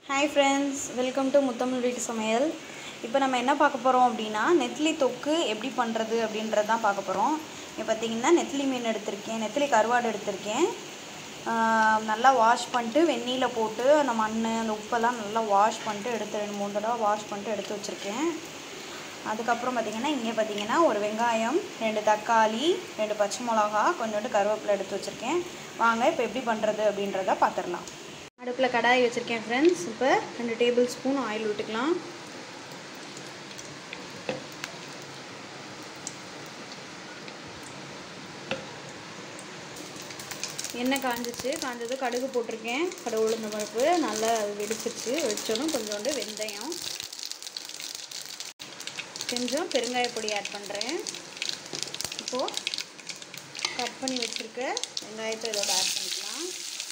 hi friends welcome to Muthamizh வீட்டு சமையல் இப்போ நம்ம என்ன பார்க்க போகிறோம் அப்படின்னா நெத்திலி தொக்கு எப்படி பண்ணுறது அப்படின்றது தான் பார்க்க போகிறோம் இப்போ பார்த்தீங்கன்னா நெத்திலி மீன் எடுத்திருக்கேன் நெத்திலி கருவாடு எடுத்திருக்கேன் ஆஹ் நல்லா வாஷ் பண்ணிட்டு வெந்நீரில் போட்டு அந்த மண் அந்த உப்பெல்லாம் நல்லா வாஷ் பண்ணிட்டு எடுத்து ரெண்டு மூணு தடவை வாஷ் பண்ணிட்டு எடுத்து வச்சுருக்கேன் அதுக்கப்புறம் பார்த்திங்கன்னா இங்கே பார்த்தீங்கன்னா ஒரு வெங்காயம் ரெண்டு தக்காளி ரெண்டு பச்சை மிளகா கொஞ்சோண்டு கருவேப்பிலை எடுத்து வச்சுருக்கேன் வாங்க இப்போ எப்படி பண்ணுறது அப்படின்றத பார்த்துடலாம் அடுப்பில் கடாய் வச்சுருக்கேன் ஃப்ரெண்ட்ஸ் இப்போ ரெண்டு டேபிள் ஸ்பூன் ஆயில் விட்டுக்கலாம் எண்ணெய் காஞ்சிச்சு காஞ்சது கடுகு போட்டிருக்கேன் கடுகு உளுந்த பருப்பு நல்லா அது வெடிச்சிருச்சு வெடிச்சதும் கொஞ்சோண்டு வெந்தயம் கொஞ்சம் பெருங்காய பொடி ஆட் பண்ணுறேன் இப்போது கட் பண்ணி வச்சுருக்க வெங்காயத்தை இதோட ஆட் பண்ணிக்கலாம்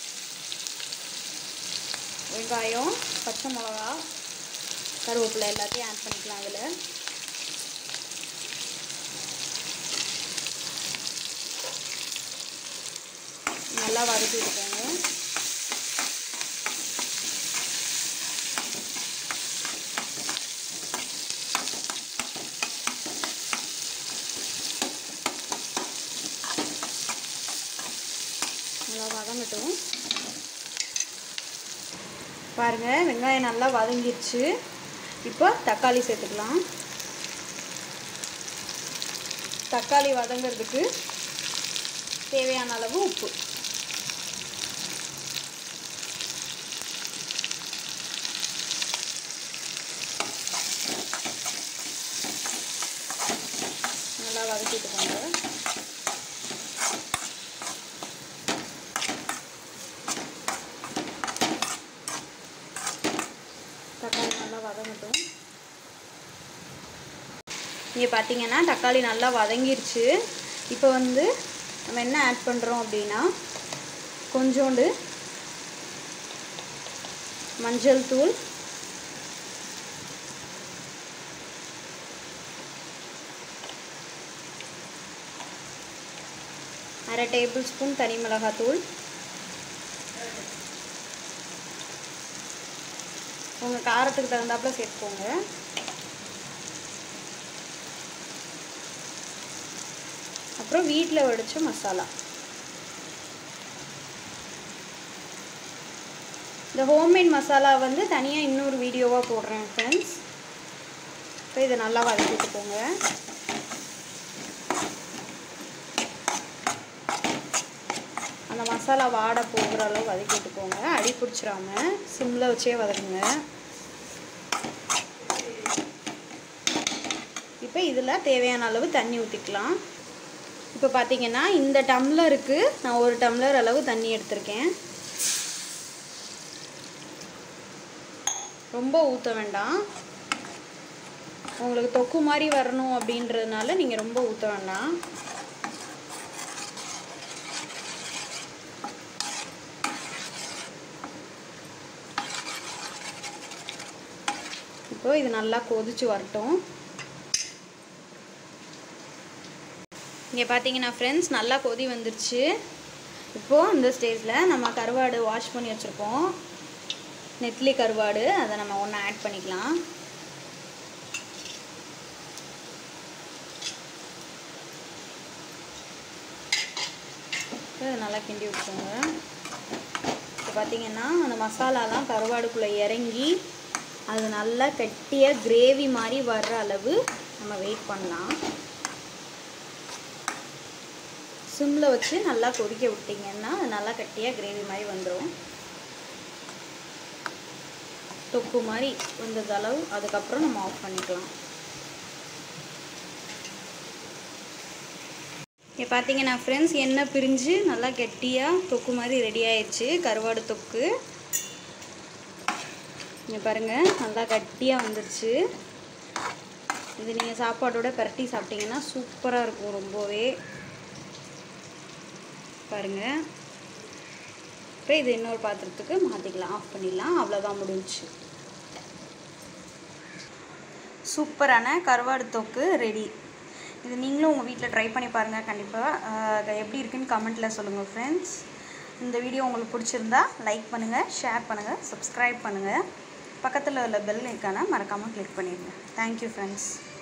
வெங்காயம் பச்சை மிளகா கருவேப்பிலை எல்லாத்தையும் ஆட் பண்ணிக்கலாம் அதில் நல்லா வதக்கி விட்டுக்கோங்க நல்லா வதங்கட்டும் பாருங்கள் வெங்காயம் நல்லா வதங்கிருச்சு இப்போ தக்காளி சேர்த்துக்கலாம் தக்காளி வதங்கிறதுக்கு தேவையான அளவு உப்பு நல்லா வதக்கிட்டுக்கோங்க தக்காளி நல்லா வதங்கட்டும் இங்கே பார்த்தீங்கன்னா தக்காளி நல்லா வதங்கிருச்சு இப்போ வந்து நம்ம என்ன ஆட் பண்ணுறோம் அப்படின்னா கொஞ்சோண்டு மஞ்சள் தூள் அரை டேபிள் ஸ்பூன் தனி மிளகாத்தூள் உங்கள் காரத்துக்கு தகுந்தாப்புல சேர்த்துக்கோங்க அப்புறம் வீட்டில் வடித்த மசாலா இந்த ஹோம்மேட் மசாலா வந்து தனியாக இன்னொரு வீடியோவாக போடுறேன் ஃப்ரெண்ட்ஸ் இப்போ இதை நல்லா வதக்கிட்டுக்கோங்க அந்த மசாலா வாட போகிற அளவு வதக்கிட்டுக்கோங்க அடி பிடிச்சிடாம சிம்மில் வச்சே வதக்குங்க இப்போ இதில் தேவையான அளவு தண்ணி ஊற்றிக்கலாம் இப்போ பார்த்தீங்கன்னா இந்த டம்ளருக்கு நான் ஒரு டம்ளர் அளவு தண்ணி எடுத்திருக்கேன் ரொம்ப ஊற்ற வேண்டாம் உங்களுக்கு தொக்கு மாதிரி வரணும் அப்படின்றதுனால நீங்கள் ரொம்ப ஊற்ற வேண்டாம் இப்போ இது நல்லா கொதிச்சு வரட்டும் இங்கே பார்த்தீங்கன்னா ஃப்ரெண்ட்ஸ் நல்லா கொதி வந்துருச்சு இப்போது இந்த ஸ்டேஜில் நம்ம கருவாடு வாஷ் பண்ணி வச்சுருக்கோம் நெத்லி கருவாடு அதை நம்ம ஒன்று ஆட் பண்ணிக்கலாம் இதை நல்லா கிண்டி விட்டுக்கோங்க இப்போ பார்த்தீங்கன்னா அந்த மசாலாலாம் கருவாடுக்குள்ளே இறங்கி அது நல்லா கட்டியாக கிரேவி மாதிரி வர்ற அளவு நம்ம வெயிட் பண்ணலாம் சிம்மில் வச்சு நல்லா கொதிக்க விட்டிங்கன்னா அது நல்லா கட்டியாக கிரேவி மாதிரி வந்துடும் தொக்கு மாதிரி வந்தது அளவு அதுக்கப்புறம் நம்ம ஆஃப் பண்ணிக்கலாம் இங்கே பார்த்தீங்கன்னா ஃப்ரெண்ட்ஸ் எண்ணெய் பிரிஞ்சு நல்லா கெட்டியாக தொக்கு மாதிரி ரெடி ஆயிடுச்சு கருவாடு தொக்கு இங்கே பாருங்கள் நல்லா கட்டியாக வந்துருச்சு இது நீங்கள் சாப்பாடோட பரட்டி சாப்பிட்டீங்கன்னா சூப்பராக இருக்கும் ரொம்பவே பாருங்கள் இப்போ இது இன்னொரு பாத்திரத்துக்கு மாற்றிக்கலாம் ஆஃப் பண்ணிடலாம் அவ்வளோதான் முடிஞ்சுச்சு சூப்பரான கருவாடு தொக்கு ரெடி இது நீங்களும் உங்கள் வீட்டில் ட்ரை பண்ணி பாருங்கள் கண்டிப்பாக எப்படி இருக்குன்னு கமெண்ட்டில் சொல்லுங்கள் ஃப்ரெண்ட்ஸ் இந்த வீடியோ உங்களுக்கு பிடிச்சிருந்தா லைக் பண்ணுங்கள் ஷேர் பண்ணுங்கள் சப்ஸ்கிரைப் பண்ணுங்கள் பக்கத்தில் உள்ள பெல் ஐக்கானை மறக்காமல் கிளிக் பண்ணிடுங்க தேங்க்யூ ஃப்ரெண்ட்ஸ்